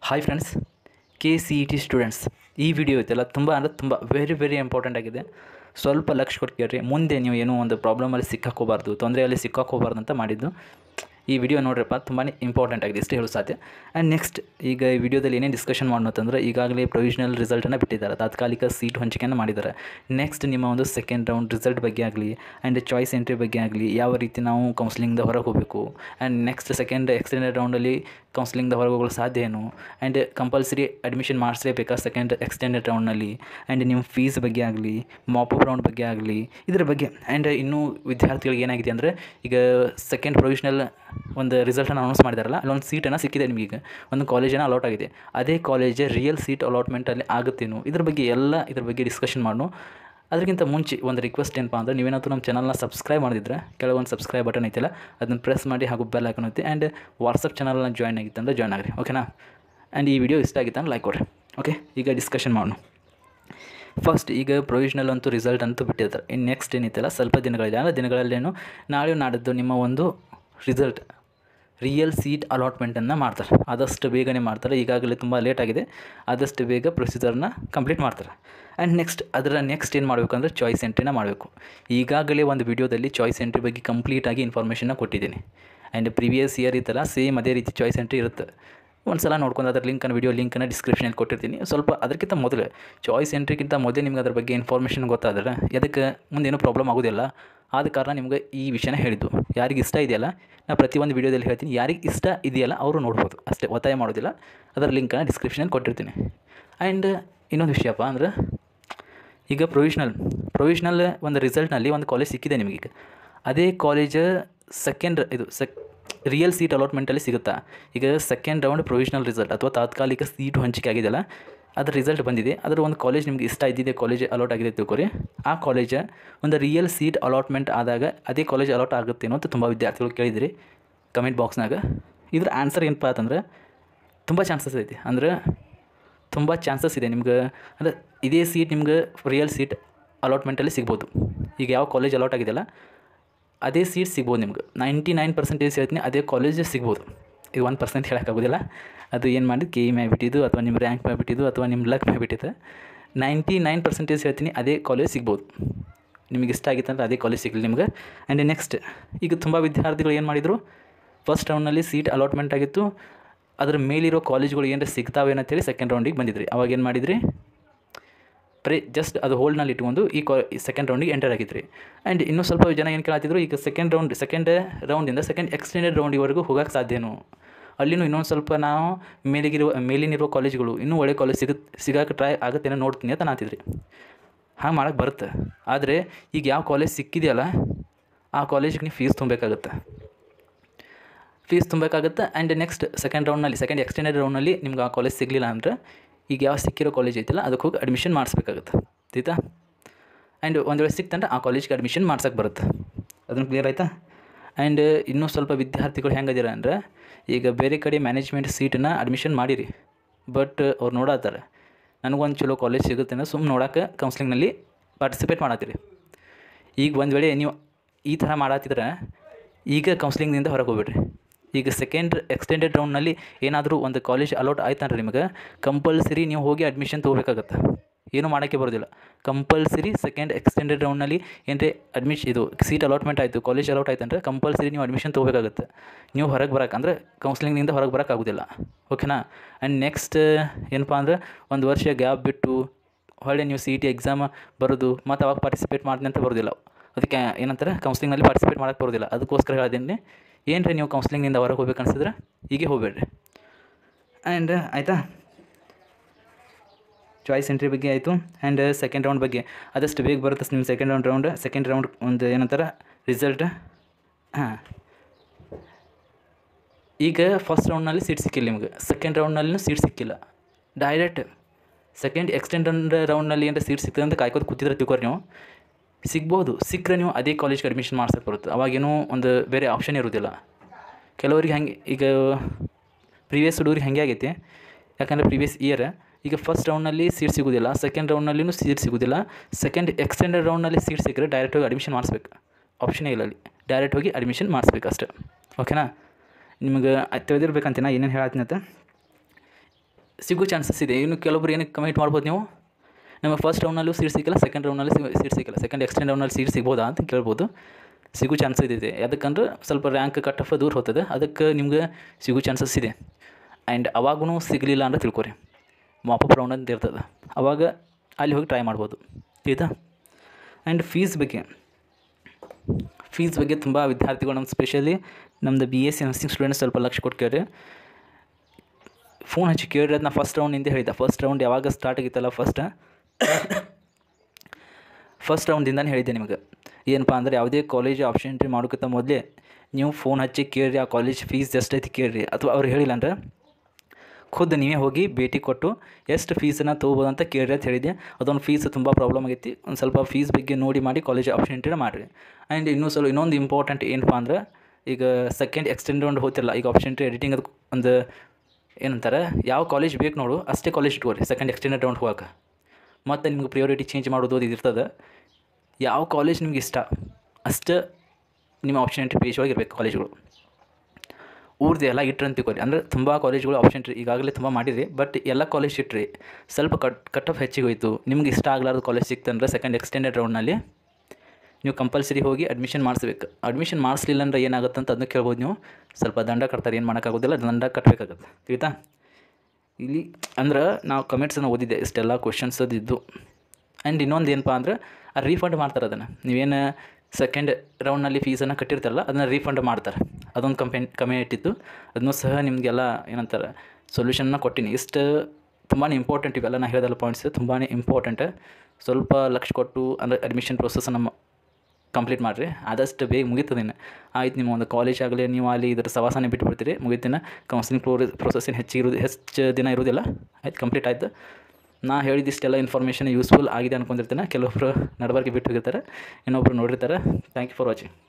hi friends K C E T students ಈ video ಐತಲ್ಲ ತುಂಬ ಅಂದರೆ ತುಂಬ ವೆರಿ ವೆರಿ ಇಂಪಾರ್ಟೆಂಟ್ ಆಗಿದೆ ಸ್ವಲ್ಪ ಲಕ್ಷ ಕೊಟ್ಟು ಕೇಳ್ರಿ ಮುಂದೆ ನೀವು ಏನೋ ಒಂದು ಪ್ರಾಬ್ಲಮಲ್ಲಿ ಸಿಕ್ಕಾಕೋಬಾರ್ದು ತೊಂದರೆಯಲ್ಲಿ ಸಿಕ್ಕಾಕೋಬಾರ್ದು ಅಂತ ಮಾಡಿದ್ದು ಈ ವಿಡಿಯೋ ನೋಡ್ರಪ್ಪ ತುಂಬಾ ಇಂಪಾರ್ಟೆಂಟ್ ಆಗಿದೆ ಇಷ್ಟು ಹೇಳೋ ಸಾಧ್ಯ ಆ್ಯಂಡ್ ನೆಕ್ಸ್ಟ್ ಈಗ ಈ ವಿಡಿಯೋದಲ್ಲಿ ಏನೇನು ಡಿಸ್ಕಷನ್ ಮಾಡೋಣ ಅಂತಂದ್ರೆ ಈಗಾಗಲೇ ಪ್ರೊವಿಷನಲ್ ರಿಸಲ್ಟನ್ನು ಬಿಟ್ಟಿದ್ದಾರೆ ತಾತ್ಕಾಲಿಕ ಸೀಟ್ ಹಂಚಿಕೆಯನ್ನು ಮಾಡಿದ್ದಾರೆ ನೆಕ್ಸ್ಟ್ ನಿಮ್ಮ ಒಂದು ಸೆಕೆಂಡ್ ರೌಂಡ್ ರಿಸಲ್ಟ್ ಬಗ್ಗೆ ಆಗಲಿ ಆ್ಯಂಡ್ ಚಾಯ್ಸ್ ಎಂಟ್ರಿ ಬಗ್ಗೆ ಆಗಲಿ ಯಾವ ರೀತಿ ನಾವು ಕೌನ್ಸ್ಲಿಂಗ್ದ ಹೊರಗೆ ಹೋಗಬೇಕು ಆ್ಯಂಡ್ ನೆಕ್ಸ್ಟ್ ಸೆಕೆಂಡ್ ಎಕ್ಸ್ಟೆಂಡೆಡ್ ರೌಂಡಲ್ಲಿ ಕೌನ್ಸ್ಲಿಂಗ್ದ ಹೊರಗೆ ಹೋಗಲು ಸಾಧ್ಯ ಏನು ಆ್ಯಂಡ್ ಕಂಪಲ್ಸರಿ ಅಡ್ಮಿಷನ್ ಮಾಡಿಸ್ಲೇಬೇಕಾ ಸೆಕೆಂಡ್ ಎಕ್ಸ್ಟೆಂಡೆಡ್ ರೌಂಡ್ನಲ್ಲಿ ಆ್ಯಂಡ್ ನಿಮ್ಮ ಫೀಸ್ ಬಗ್ಗೆ ಆಗಲಿ ಮಾಪಪ್ ರೌಂಡ್ ಬಗ್ಗೆ ಆಗಲಿ ಇದ್ರ ಬಗ್ಗೆ ಆ್ಯಂಡ್ ಇನ್ನೂ ವಿದ್ಯಾರ್ಥಿಗಳಿಗೆ ಏನಾಗಿದೆ ಅಂದರೆ ಈಗ ಸೆಕೆಂಡ್ ಪ್ರೊವಿಷನಲ್ ಒಂದು ರಿಸಲ್ಟನ್ನು ಅನೌನ್ಸ್ ಮಾಡಿದಾರಲ್ಲ ಅಲ್ಲೊಂದು ಸೀಟನ್ನು ಸಿಕ್ಕಿದೆ ನಿಮಗೀಗ ಒಂದು ಕಾಲೇಜನ್ನು ಅಲಾಟ್ ಆಗಿದೆ ಅದೇ ಕಾಲೇಜ್ ರಿಯಲ್ ಸೀಟ್ ಅಲಾಟ್ಮೆಂಟಲ್ಲಿ ಆಗುತ್ತೇನು ಇದ್ರ ಬಗ್ಗೆ ಎಲ್ಲ ಇದ್ರ ಬಗ್ಗೆ ಡಿಸ್ಕಷನ್ ಮಾಡೋಣ ಅದಕ್ಕಿಂತ ಮುಂಚೆ ಒಂದು ರಿಕ್ವೆಸ್ಟ್ ಏನಪ್ಪ ಅಂದರೆ ನೀವೇನಾದರೂ ನಮ್ಮ ಚಾನಲ್ನ ಸಬ್ಸ್ಕ್ರೈಬ್ ಮಾಡಿದ್ರೆ ಕೆಲವೊಂದು ಸಬ್ಸ್ಕ್ರೈಬ್ ಬಟನ್ ಐತಿಲ್ಲ ಅದನ್ನು ಪ್ರೆಸ್ ಮಾಡಿ ಹಾಗೂ ಬೆಲ್ ಐಕನ್ ಐತಿ ಆ್ಯಂಡ್ ವಾಟ್ಸಪ್ ಚಾನಲ್ನ ಜಾಯ್ನ್ ಆಗಿತ್ತು ಅಂದರೆ ಜಾಯ್ನ್ ಆಗಿರಿ ಓಕೆನಾ ಆ್ಯಂಡ್ ಈ ವಿಡಿಯೋ ಇಷ್ಟ ಆಗಿತ್ತು ಅಂದ್ರೆ ಲೈಕ್ ಕೊಡ್ರಿ ಓಕೆ ಈಗ ಡಿಸ್ಕಷನ್ ಮಾಡೋಣ ಫಸ್ಟ್ ಈಗ ಪ್ರೊವಿಷನಲ್ ಅಂತೂ ರಿಸಲ್ಟ್ ಅಂತೂ ಬಿಟ್ಟಿರ್ತಾರೆ ಇನ್ನು ನೆಕ್ಸ್ಟ್ ಏನೈತಲ್ಲ ಸ್ವಲ್ಪ ದಿನಗಳಿದೆ ಅಂದರೆ ದಿನಗಳಲ್ಲೇನು ನಾಳೆ ನಾಡಿದ್ದು ನಿಮ್ಮ ಒಂದು ರಿಸಲ್ಟ್ ರಿಯಲ್ ಸೀಟ್ ಅಲಾಟ್ಮೆಂಟನ್ನು ಮಾಡ್ತಾರೆ ಆದಷ್ಟು ಬೇಗನೆ ಮಾಡ್ತಾರೆ ಈಗಾಗಲೇ ತುಂಬ ಲೇಟ್ ಆಗಿದೆ ಆದಷ್ಟು ಬೇಗ ಪ್ರೊಸೀಜರ್ನ ಕಂಪ್ಲೀಟ್ ಮಾಡ್ತಾರೆ ಆ್ಯಂಡ್ ನೆಕ್ಸ್ಟ್ ಅದರ ನೆಕ್ಸ್ಟ್ ಏನು ಮಾಡಬೇಕಂದ್ರೆ ಚಾಯ್ಸ್ ಎಂಟ್ರಿನ ಮಾಡಬೇಕು ಈಗಾಗಲೇ ಒಂದು ವಿಡಿಯೋದಲ್ಲಿ ಚಾಯ್ಸ್ ಎಂಟ್ರಿ ಬಗ್ಗೆ ಕಂಪ್ಲೀಟಾಗಿ ಇನ್ಫಾರ್ಮೇಷನ್ನ ಕೊಟ್ಟಿದ್ದೀನಿ ಆ್ಯಂಡ್ ಪ್ರಿವಿಯಸ್ ಇಯರ್ ಇತ್ತಲ್ಲ ಸೇಮ್ ಅದೇ ರೀತಿ ಚಾಯ್ಸ್ ಎಂಟ್ರಿ ಇರುತ್ತೆ ಒಂದು ಸಲ ನೋಡ್ಕೊಂಡು ಅದ್ರ ಲಿಂಕನ್ನು ವಿಡಿಯೋ ಲಿಂಕನ್ನು ಡಿಸ್ಕ್ರಿಪ್ಷನಲ್ಲಿ ಕೊಟ್ಟಿರ್ತೀನಿ ಸ್ವಲ್ಪ ಅದಕ್ಕಿಂತ ಮೊದಲು ಚಾಯ್ಸ್ ಎಂಟ್ರಿಗಿಂತ ಮೊದಲೇ ನಿಮ್ಗೆ ಅದ್ರ ಬಗ್ಗೆ ಇನ್ಫಾರ್ಮೇಷನ್ ಗೊತ್ತಾದ್ರೆ ಅದಕ್ಕೆ ಮುಂದೇನು ಪ್ರಾಬ್ಲಮ್ ಆಗೋದಿಲ್ಲ ಆದ ಕಾರಣ ನಿಮ್ಗೆ ಈ ವಿಷಯನ ಹೇಳಿದ್ದು ಯಾರಿಗೆ ಇಷ್ಟ ಇದೆಯಲ್ಲ ನಾನು ಪ್ರತಿಯೊಂದು ವಿಡಿಯೋದಲ್ಲಿ ಹೇಳ್ತೀನಿ ಯಾರಿಗೆ ಇಷ್ಟ ಇದೆಯಲ್ಲ ಅವರು ನೋಡ್ಬೋದು ಅಷ್ಟೇ ಒತ್ತಾಯ ಮಾಡೋದಿಲ್ಲ ಅದರ ಲಿಂಕನ್ನು ಡಿಸ್ಕ್ರಿಪ್ಷನಲ್ಲಿ ಕೊಟ್ಟಿರ್ತೀನಿ ಆ್ಯಂಡ್ ಇನ್ನೊಂದು ವಿಷಯಪ್ಪ ಅಂದ್ರೆ ಈಗ ಪ್ರೊವಿಷ್ನಲ್ ಪ್ರೊವಿಷ್ನಲ್ ಒಂದು ರಿಸಲ್ಟ್ನಲ್ಲಿ ಒಂದು ಕಾಲೇಜ್ ಸಿಕ್ಕಿದೆ ನಿಮಗೀಗ ಅದೇ ಕಾಲೇಜ್ ಸೆಕೆಂಡ್ ಇದು ಸೆಕ್ ರಿಯಲ್ ಸೀಟ್ ಅಲಾಟ್ಮೆಂಟಲ್ಲಿ ಸಿಗುತ್ತಾ ಈಗ ಸೆಕೆಂಡ್ ರೌಂಡ್ ಪ್ರೊವಿಷನಲ್ ರಿಸಲ್ಟ್ ಅಥವಾ ತಾತ್ಕಾಲಿಕ ಸೀಟು ಹಂಚಿಕೆ ಆಗಿದೆಯಲ್ಲ ಅದ್ರ ರಿಸಲ್ಟ್ ಬಂದಿದೆ ಅದರ ಒಂದು ಕಾಲೇಜ್ ನಿಮ್ಗೆ ಇಷ್ಟ ಇದ್ದಿದೆ ಕಾಲೇಜ್ ಅಲಾಟ್ ಆಗಿದೆ ತಿಳ್ಕೊರಿ ಆ ಕಾಲೇಜ್ ಒಂದು ರಿಯಲ್ ಸೀಟ್ ಅಲಾಟ್ಮೆಂಟ್ ಆದಾಗ ಅದೇ ಕಾಲೇಜ್ ಅಲಾಟ್ ಆಗುತ್ತೇನೋ ಅಂತ ತುಂಬ ವಿದ್ಯಾರ್ಥಿಗಳು ಕೇಳಿದಿರಿ ಕಮೆಂಟ್ ಬಾಕ್ಸ್ನಾಗ ಇದ್ರ ಆನ್ಸರ್ ಏನಪ್ಪ ಅಂತಂದ್ರೆ ತುಂಬ ಚಾನ್ಸಸ್ ಐತಿ ಅಂದ್ರೆ ತುಂಬ ಚಾನ್ಸಸ್ ಇದೆ ನಿಮ್ಗೆ ಅಂದರೆ ಇದೇ ಸೀಟ್ ನಿಮ್ಗೆ ರಿಯಲ್ ಸೀಟ್ ಅಲಾಟ್ಮೆಂಟಲ್ಲಿ ಸಿಗ್ಬೋದು ಈಗ ಯಾವ ಕಾಲೇಜ್ ಅಲಾಟ್ ಆಗಿದೆಯಲ್ಲ ಅದೇ ಸೀಟ್ ಸಿಗ್ಬೋದು ನಿಮ್ಗೆ ನೈಂಟಿ ನೈನ್ ಪರ್ಸೆಂಟೇಜ್ ಹೇಳ್ತೀನಿ ಅದೇ ಕಾಲೇಜ್ ಸಿಗ್ಬೋದು ಈಗ ಒನ್ ಪರ್ಸೆಂಟ್ ಹೇಳೋಕ್ಕಾಗೋದಿಲ್ಲ ಅದು ಏನು ಮಾಡಿದ್ದು ಕೆ ಇ ಬಿಟ್ಟಿದ್ದು ಅಥವಾ ನಿಮ್ಮ ರ್ಯಾಂಕ್ ಬಿಟ್ಟಿದ್ದು ಅಥವಾ ನಿಮ್ಮ ಲಕ್ ಬಿಟ್ಟಿದ್ದು ನೈಂಟಿ ನೈನ್ ಪರ್ಸೆಂಟೇಜ್ ಹೇಳ್ತೀನಿ ಅದೇ ಕಾಲೇಜ್ ಸಿಗ್ಬೋದು ನಿಮಗೆ ಇಷ್ಟ ಆಗಿತ್ತಂದ್ರೆ ಅದೇ ಕಾಲೇಜ್ ಸಿಗಲಿ ನಿಮ್ಗೆ ಆ್ಯಂಡ್ ನೆಕ್ಸ್ಟ್ ಈಗ ತುಂಬ ವಿದ್ಯಾರ್ಥಿಗಳು ಏನು ಮಾಡಿದರು ಫಸ್ಟ್ ರೌಂಡ್ನಲ್ಲಿ ಸೀಟ್ ಅಲಾಟ್ಮೆಂಟ್ ಆಗಿತ್ತು ಅದ್ರ ಮೇಲಿರೋ ಕಾಲೇಜ್ಗಳು ಏನಾರ ಸಿಗ್ತಾವೆ ಅಂತೇಳಿ ಸೆಕೆಂಡ್ ರೌಂಡಿಗೆ ಬಂದಿದ್ರಿ ಅವಾಗ ಏನು ಮಾಡಿದ್ರಿ ಬರೀ ಜಸ್ಟ್ ಅದು ಹೋಲ್ಡ್ನಲ್ಲಿ ಇಟ್ಕೊಂಡು ಈ ಕಾ ಸೆಕೆಂಡ್ ರೌಂಡಿಗೆ ಎಂಟರ್ ಆಗಿದ್ರಿ ಆ್ಯಂಡ್ ಇನ್ನೂ ಸ್ವಲ್ಪ ಜನ ಏನು ಕೇಳತ್ತಿದ್ರು ಈಗ ಸೆಕೆಂಡ್ ರೌಂಡ್ ಸೆಕೆಂಡ್ ರೌಂಡಿಂದ ಸೆಕೆಂಡ್ ಎಕ್ಸ್ಟೆಂಡೆಡ್ ರೌಂಡಿವರೆಗೂ ಹೋಗೋಕ್ಕೆ ಸಾಧ್ಯನೋ ಅಲ್ಲಿನೂ ಇನ್ನೊಂದು ಸ್ವಲ್ಪ ನಾವು ಮೇಲಿಗಿರುವ ಮೇಲಿನಿರುವ ಕಾಲೇಜ್ಗಳು ಇನ್ನೂ ಒಳ್ಳೆ ಕಾಲೇಜ್ ಸಿಗುತ್ತೆ ಸಿಗೋಕೆ ಟ್ರೈ ಆಗುತ್ತೇನೋ ನೋಡ್ತೀನಿ ಅಂತ ನಾತಿದ್ರಿ ಹಾಗೆ ಮಾಡೋಕ್ಕೆ ಬರುತ್ತೆ ಆದರೆ ಈಗ ಯಾವ ಕಾಲೇಜ್ ಸಿಕ್ಕಿದೆಯಲ್ಲ ಆ ಕಾಲೇಜಿಗೆ ನೀವು ಫೀಸ್ ತುಂಬಬೇಕಾಗುತ್ತೆ ಫೀಸ್ ತುಂಬಬೇಕಾಗುತ್ತೆ ಆ್ಯಂಡ್ ನೆಕ್ಸ್ಟ್ ಸೆಕೆಂಡ್ ರೌಂಡ್ನಲ್ಲಿ ಸೆಕೆಂಡ್ ಎಕ್ಸ್ಟೆಂಡೆಡ್ ರೌಂಡ್ನಲ್ಲಿ ನಿಮ್ಗೆ ಆ ಕಾಲೇಜ್ ಸಿಗಲಿಲ್ಲ ಅಂದರೆ ಈಗ ಯಾವ ಸಿಕ್ಕಿರೋ ಕಾಲೇಜ್ ಐತಿಲ್ಲ ಅದಕ್ಕೆ ಹೋಗಿ ಅಡ್ಮಿಷನ್ ಮಾಡಿಸ್ಬೇಕಾಗುತ್ತೆ ಆಯ್ತಾ ಆ್ಯಂಡ್ ಒಂದು ವೇಳೆ ಸಿಕ್ತಂದ್ರೆ ಆ ಕಾಲೇಜ್ಗೆ ಅಡ್ಮಿಷನ್ ಮಾಡ್ಸೋಕ್ಕೆ ಬರುತ್ತೆ ಅದನ್ನು ಕ್ಲಿಯರ್ ಆಯಿತಾ ಆ್ಯಂಡ್ ಇನ್ನೂ ಸ್ವಲ್ಪ ವಿದ್ಯಾರ್ಥಿಗಳು ಹೆಂಗದಿರ ಅಂದರೆ ಈಗ ಬೇರೆ ಕಡೆ ಮ್ಯಾನೇಜ್ಮೆಂಟ್ ಸೀಟನ್ನು ಅಡ್ಮಿಷನ್ ಮಾಡಿರಿ ಬಟ್ ಅವ್ರು ನೋಡತ್ತಾರೆ ನನಗೊಂದು ಚಲೋ ಕಾಲೇಜ್ ಸಿಗುತ್ತೆ ಅಂದ್ರೆ ಸುಮ್ಮನೆ ನೋಡೋಕೆ ಕೌನ್ಸ್ಲಿಂಗ್ನಲ್ಲಿ ಪಾರ್ಟಿಸಿಪೇಟ್ ಮಾಡತ್ತೀರಿ ಈಗ ಒಂದು ವೇಳೆ ನೀವು ಈ ಥರ ಮಾಡತ್ತಿದ್ರೆ ಈಗ ಕೌನ್ಸ್ಲಿಂಗ್ನಿಂದ ಹೊರಗೆ ಹೋಗ್ಬಿಡ್ರಿ ಈಗ ಸೆಕೆಂಡ್ ಎಕ್ಸ್ಟೆಂಡೆಡ್ ರೌಂಡ್ನಲ್ಲಿ ಏನಾದರೂ ಒಂದು ಕಾಲೇಜ್ ಅಲೌಟ್ ಆಯ್ತಂದ್ರೆ ನಿಮಗೆ ಕಂಪಲ್ಸರಿ ನೀವು ಹೋಗಿ ಅಡ್ಮಿಷನ್ ತೊಗೋಬೇಕಾಗತ್ತೆ ಏನೂ ಮಾಡೋಕ್ಕೆ ಬರೋದಿಲ್ಲ ಕಂಪಲ್ಸರಿ ಸೆಕೆಂಡ್ ಎಕ್ಸ್ಟೆಂಡೆಡ್ ರೌಂಡ್ನಲ್ಲಿ ಏನಂದರೆ ಅಡ್ಮಿಷ್ ಇದು ಸೀಟ್ ಅಲಾಟ್ಮೆಂಟ್ ಆಯಿತು ಕಾಲೇಜ್ ಅಲಾಟ್ ಆಯ್ತು ಅಂದರೆ ಕಂಪಲ್ಸರಿ ನೀವು ಅಡ್ಮಿಷನ್ ತೊಗೋಬೇಕಾಗುತ್ತೆ ನೀವು ಹೊರಗೆ ಬರೋಕೆ ಅಂದರೆ ಕೌನ್ಸ್ಲಿಂಗ್ನಿಂದ ಹೊರಗೆ ಬರೋಕ್ಕಾಗೋದಿಲ್ಲ ಓಕೆನಾ ಆ್ಯಂಡ್ ನೆಕ್ಸ್ಟ್ ಏನಪ್ಪ ಅಂದ್ರೆ ಒಂದು ವರ್ಷ ಗ್ಯಾಪ್ ಬಿಟ್ಟು ಹೊಳ್ಳಿ ನೀವು ಸಿ ಇ ಟಿ ಎಕ್ಸಾಮ್ ಬರೋದು ಮತ್ತು ಅವಾಗ ಪಾರ್ಟಿಸಿಪೇಟ್ ಮಾಡ್ತೀನಿ ಅಂತ ಬರೋದಿಲ್ಲ ಅದಕ್ಕೆ ಏನಂತಾರೆ ಕೌನ್ಸ್ಲಿಂಗ್ನಲ್ಲಿ ಪಾರ್ಟಿಸಿಪೇಟ್ ಮಾಡೋಕ್ಕೆ ಬರೋದಿಲ್ಲ ಅದಕ್ಕೋಸ್ಕರ ಹೇಳ್ತೀನಿ ಏನು ರೀ ನೀವು ಕೌನ್ಸ್ಲಿಂಗ್ನಿಂದ ಹೊರಗೆ ಹೋಗ್ಬೇಕು ಅನ್ಸಿದ್ರೆ ಹೀಗೆ ಹೋಗ್ಬೇಡ್ರಿ ಆ್ಯಂಡ್ ಆಯಿತಾ ಚಾಯ್ಸ್ ಎಂಟ್ರಿ ಬಗ್ಗೆ ಆಯಿತು ಆ್ಯಂಡ್ ಸೆಕೆಂಡ್ ರೌಂಡ್ ಬಗ್ಗೆ ಆದಷ್ಟು ಬೇಗ ಬರುತ್ತೆ ನಿಮ್ಮ second round round second round ಒಂದು ಏನಂತಾರೆ ರಿಸಲ್ಟ್ ಹಾಂ ಈಗ ಫಸ್ಟ್ ರೌಂಡ್ನಲ್ಲಿ ಸೀಟ್ ಸಿಕ್ಕಿಲ್ಲ ನಿಮ್ಗೆ ಸೆಕೆಂಡ್ ರೌಂಡ್ನಲ್ಲೂ ಸೀಟ್ ಸಿಕ್ಕಿಲ್ಲ ಡೈರೆಕ್ಟ್ ಸೆಕೆಂಡ್ ಎಕ್ಸ್ಟೆಂಡ್ ರೌಂಡ್ನಲ್ಲಿ ಏನಾರ ಸೀಟ್ ಸಿಗ್ತದೆ ಅಂತ ಕಾಯ್ಕೋದು ಕೂತಿದ್ರೆ ತಿಳ್ಕೊರಿ ನೀವು ಸಿಗ್ಬೋದು ಸಿಕ್ಕರೆ ನೀವು ಅದೇ ಕಾಲೇಜ್ಗೆ ಅಡ್ಮಿಷನ್ ಮಾಡ್ಸಕ್ಕೆ ಬರುತ್ತೆ ಅವಾಗೇನೂ ಒಂದು ಬೇರೆ ಆಪ್ಷನ್ ಇರೋದಿಲ್ಲ ಕೆಲವರಿಗೆ ಹಾಗೆ ಈಗ ಪ್ರೀವಿಯಸ್ ಹುಡುಗರಿಗೆ ಹಾಗೆ ಆಗೈತಿ ಯಾಕಂದರೆ ಪ್ರೀವಿಯಸ್ ಇಯರ್ ಈಗ ಫಸ್ಟ್ ರೌಂಡ್ನಲ್ಲಿ ಸೀಟ್ ಸಿಗೋದಿಲ್ಲ ಸೆಕೆಂಡ್ ರೌಂಡ್ನಲ್ಲಿನೂ ಸೀಟ್ ಸಿಗೋದಿಲ್ಲ ಸೆಕೆಂಡ್ ಎಕ್ಸ್ಟೆಂಡೆಡ್ ರೌಂಡ್ನಲ್ಲಿ ಸೀಟ್ ಸಿಕ್ಕರೆ ಡೈರೆಕ್ಟ್ ಹೋಗಿ ಅಡ್ಮಿಷನ್ ಮಾಡಿಸ್ಬೇಕು ಆಪ್ಷನೇ ಇಲ್ಲ ಅಲ್ಲಿ ಡೈರೆಕ್ಟ್ ಹೋಗಿ ಅಡ್ಮಿಷನ್ ಮಾಡಿಸ್ಬೇಕು ಅಷ್ಟೇ ಓಕೆನಾ ನಿಮಗೆ ತಿಳಿದಿರ್ಬೇಕಂತ ನಾ ಏನೇನು ಹೇಳತ್ತೀನಿ ಅಂತ ಸಿಗೋ ಚಾನ್ಸಸ್ ಇದೆ ಇನ್ನು ಕೆಲವೊಬ್ರು ಏನಕ್ಕೆ ಕಮೆಂಟ್ ಮಾಡ್ಬೋದು ನೀವು ನಮಗೆ ಫಸ್ಟ್ ರೌಂಡ್ನಲ್ಲೂ ಸೀಟ್ ಸಿಕ್ಕಿಲ್ಲ ಸೆಕೆಂಡ್ ರೌಂಡ್ನಲ್ಲಿ ಸೀಟ್ ಸಿಕ್ಕಿಲ್ಲ ಸೆಕೆಂಡ್ ಎಕ್ಸ್ಟೆಂಡ್ ರೌಂಡ್ನಲ್ಲಿ ಸೀಟ್ ಸಿಗ್ಬೋದಾ ಅಂತ ಕೇಳ್ಬೋದು ಸಿಗೋ ಚಾನ್ಸಸ್ ಇದೆ ಯಾಕಂದ್ರೆ ಸ್ವಲ್ಪ ರ್ಯಾಂಕ್ ಕಟ್ ಆಫ್ ದೂರ ಹೋಗ್ತದೆ ಅದಕ್ಕೆ ನಿಮ್ಗೆ ಸಿಗೋ ಚಾನ್ಸಸ್ ಇದೆ ಆ್ಯಂಡ್ ಅವಾಗೂ ಸಿಗಲಿಲ್ಲ ಅಂದ್ರೆ ತಿಳ್ಕೊರಿ ಮಾಪಪ್ ರೌಂಡ್ ಅಂತ ಇರ್ತದೆ ಅವಾಗ ಅಲ್ಲಿ ಹೋಗಿ ಟ್ರೈ ಮಾಡ್ಬೋದು ಆಯಿತಾ ಆ್ಯಂಡ್ ಫೀಸ್ ಬಗ್ಗೆ ಫೀಸ್ ಬಗ್ಗೆ ತುಂಬ ವಿದ್ಯಾರ್ಥಿಗಳು ನಮ್ಮ ಸ್ಪೆಷಲಿ ನಮ್ಮದು B S C nursing students ಸ್ವಲ್ಪ ಲಕ್ಷ ಕೊಟ್ಟು ಕೇಳ್ರಿ ಫೋನ್ ಹಚ್ಚಿ ಕೇಳ್ರಿ ಅದು ನಾ ಫಸ್ಟ್ ರೌಂಡಿಂದ ಹೇಳಿದ್ದೆ ಫಸ್ಟ್ ರೌಂಡ್ ಯಾವಾಗ ಸ್ಟಾರ್ಟ್ ಆಗಿತ್ತಲ್ಲ ಫಸ್ಟ್ ಫಸ್ಟ್ ರೌಂಡ್ದಿಂದನೇ ಹೇಳಿದ್ದೆ ನಿಮಗೆ ಏನಪ್ಪ ಅಂದ್ರೆ ಯಾವುದೇ ಕಾಲೇಜ್ ಆಪ್ಷನ್ ಎಂಟ್ರಿ ಮಾಡೋಕ್ಕಿಂತ ಮೊದಲೇ ನೀವು ಫೋನ್ ಹಚ್ಚಿ ಕೇಳ್ರಿ ಆ ಕಾಲೇಜ್ ಫೀಸ್ ಎಷ್ಟೈತಿ ಕೇಳ್ರಿ ಅಥವಾ ಅವ್ರು ಹೇಳಿಲ್ಲ ಅಂದ್ರೆ ಖುದ್ದು ನೀವೇ ಹೋಗಿ ಭೇಟಿ ಕೊಟ್ಟು ಎಷ್ಟು ಫೀಸನ್ನು ತೊಗೋಬೋದು ಅಂತ ಕೇಳ್ರಿ ಅಂತ ಹೇಳಿದ್ದೆ ಅದೊಂದು ಫೀಸ್ ತುಂಬ ಪ್ರಾಬ್ಲಮ್ ಆಗೈತಿ ಒಂದು ಸ್ವಲ್ಪ ಫೀಸ್ ಬಗ್ಗೆ ನೋಡಿ ಮಾಡಿ ಕಾಲೇಜ್ ಆಪ್ಷನ್ ಎಂಟ್ರಿನ ಮಾಡಿರಿ ಆ್ಯಂಡ್ ಇನ್ನೂ ಸ್ವಲ್ಪ ಇನ್ನೊಂದು ಇಂಪಾರ್ಟೆಂಟ್ ಏನಪ್ಪ ಅಂದ್ರೆ ಈಗ ಸೆಕೆಂಡ್ ಎಕ್ಸ್ಟೆಂಡ್ ರೌಂಡ್ ಹೋಗ್ತಿರಲ್ಲ ಈಗ ಆಪ್ಷನ್ ಎಂಟ್ರಿ ಎಡಿಟಿಂಗ್ ಅದು ಒಂದು ಏನಂತಾರೆ ಯಾವ ಕಾಲೇಜ್ ಬೇಕು ನೋಡು ಅಷ್ಟೇ ಕಾಲೇಜ್ ಇಟ್ಕೋರಿ ಸೆಕೆಂಡ್ ಎಕ್ಸ್ಟೆಂಡೆಡ್ ರೌಂಡ್ ಹೋಗಕ್ಕೆ ಮತ್ತು ನಿಮ್ಗೆ ಪ್ರಿಯಾರಿಟಿ ಚೇಂಜ್ ಮಾಡೋದು ಅದು ಇರ್ತದೆ ಯಾವ ಕಾಲೇಜ್ ನಿಮ್ಗೆ ಇಷ್ಟ ಅಷ್ಟು ನಿಮ್ಮ ಆಪ್ಷನ್ ಎಂಟ್ರಿ ಪೇಜ್ ಒಳಗೆ ಇರಬೇಕು ಕಾಲೇಜ್ಗಳು ಊರ್ದು ಎಲ್ಲ ಇಟ್ರಿ ಅಂತ ತಿಳ್ಕೊರಿ ಅಂದರೆ ತುಂಬ ಕಾಲೇಜ್ಗಳು ಆಪ್ಷನ್ ಇಟ್ರಿ ಈಗಾಗಲೇ ತುಂಬ ಮಾಡಿರಿ ಬಟ್ ಎಲ್ಲ ಕಾಲೇಜ್ ಇಟ್ರಿ ಸ್ವಲ್ಪ ಕಟ್ ಕಟ್ ಆಫ್ ಹೆಚ್ಚಿಗೆ ಹೋಯಿತು ನಿಮ್ಗೆ ಇಷ್ಟ ಆಗಲಾರ್ದು ಕಾಲೇಜ್ ಸಿಕ್ತಂದ್ರೆ ಸೆಕೆಂಡ್ ಎಕ್ಸ್ಟೆಂಡೆಡ್ ರೌಂಡ್ನಲ್ಲಿ ನೀವು ಕಂಪಲ್ಸರಿ ಹೋಗಿ ಅಡ್ಮಿಷನ್ ಮಾಡಿಸ್ಬೇಕು ಅಡ್ಮಿಷನ್ ಮಾಡಿಸ್ಲಿಲ್ಲ ಅಂದ್ರೆ ಏನಾಗುತ್ತೆ ಅಂತ ಅದನ್ನು ಕೇಳ್ಬೋದು ನೀವು ಸ್ವಲ್ಪ ದಂಡ ಕಟ್ತಾರೆ ಏನು ಮಾಡೋಕ್ಕಾಗೋದಿಲ್ಲ ದಂಡ ಕಟ್ಟಬೇಕಾಗತ್ತೆ ತಿಳಿತಾ ಇಲ್ಲಿ ಅಂದ್ರೆ ನಾವು ಕಮೆಂಟ್ಸನ್ನು ಓದಿದ್ದೆ ಇಷ್ಟೆಲ್ಲ ಕ್ವಶನ್ಸ್ ಅದು ಇದ್ದು ಆ್ಯಂಡ್ ಇನ್ನೊಂದು ಏನಪ್ಪ ಅಂದ್ರೆ ಆ ರೀಫಂಡ್ ಮಾಡ್ತಾರೆ ಅದನ್ನು ನೀವೇನು ಸೆಕೆಂಡ್ ರೌಂಡ್ನಲ್ಲಿ ಫೀಸನ್ನು ಕಟ್ಟಿರ್ತಾರಲ್ಲ ಅದನ್ನು ರೀಫಂಡ್ ಮಾಡ್ತಾರೆ ಅದೊಂದು ಕಂಪೆನ್ ಕಮೆಂಟ್ ಇತ್ತು ಅದನ್ನೂ ಸಹ ನಿಮಗೆಲ್ಲ ಏನಂತಾರೆ ಸೊಲ್ಯೂಷನ್ನ ಕೊಟ್ಟಿನಿ ಇಷ್ಟು ತುಂಬಾ ಇಂಪಾರ್ಟೆಂಟ್ ಇವೆಲ್ಲ ನಾನು ಹೇಳಿದಲ್ಲ ಪಾಯಿಂಟ್ಸ್ ತುಂಬಾ ಇಂಪಾರ್ಟೆಂಟ್ ಸ್ವಲ್ಪ ಲಕ್ಷ ಕೊಟ್ಟು ಅಂದರೆ ಅಡ್ಮಿಷನ್ ಪ್ರೊಸೆಸನ್ನು ಕಂಪ್ಲೀಟ್ ಮಾಡಿರಿ ಆದಷ್ಟು ಬೇಗ ಮುಗಿತದೇನು ಆಯ್ತು ನಿಮ್ಮ ಒಂದು ಕಾಲೇಜ್ ಆಗಲಿ ನೀವು ಅಲ್ಲಿ ಇದ್ರ ಸವಾಸನೆ ಬಿಟ್ಬಿಡ್ತೀರಿ ಮುಗಿತಿನ ಕೌನ್ಸಿಲಿಂಗ್ ಪ್ರೋ ಪ್ರೊಸೆಸ್ ಏನು ಹೆಚ್ಚಿಗೆ ಇರೋದು ಹೆಚ್ಚು ದಿನ ಇರೋದಿಲ್ಲ ಆಯ್ತು ಕಂಪ್ಲೀಟ್ ಆಯ್ತು ನಾ ಹೇಳಿದಿಷ್ಟೆಲ್ಲ ಇನ್ಫಾರ್ಮೇಷನ್ ಯೂಸ್ಫುಲ್ ಆಗಿದೆ ಅನ್ಕೊಂಡಿರ್ತೀನಿ ಕೆಲವೊಬ್ಬರು ನಡಬರ್ಕೆ ಬಿಟ್ಟು ಹೋಗಿರ್ತಾರೆ ಇನ್ನೊಬ್ರು ನೋಡಿರ್ತಾರೆ ಥ್ಯಾಂಕ್ ಯು ಫಾರ್ ವಾಚಿಂಗ್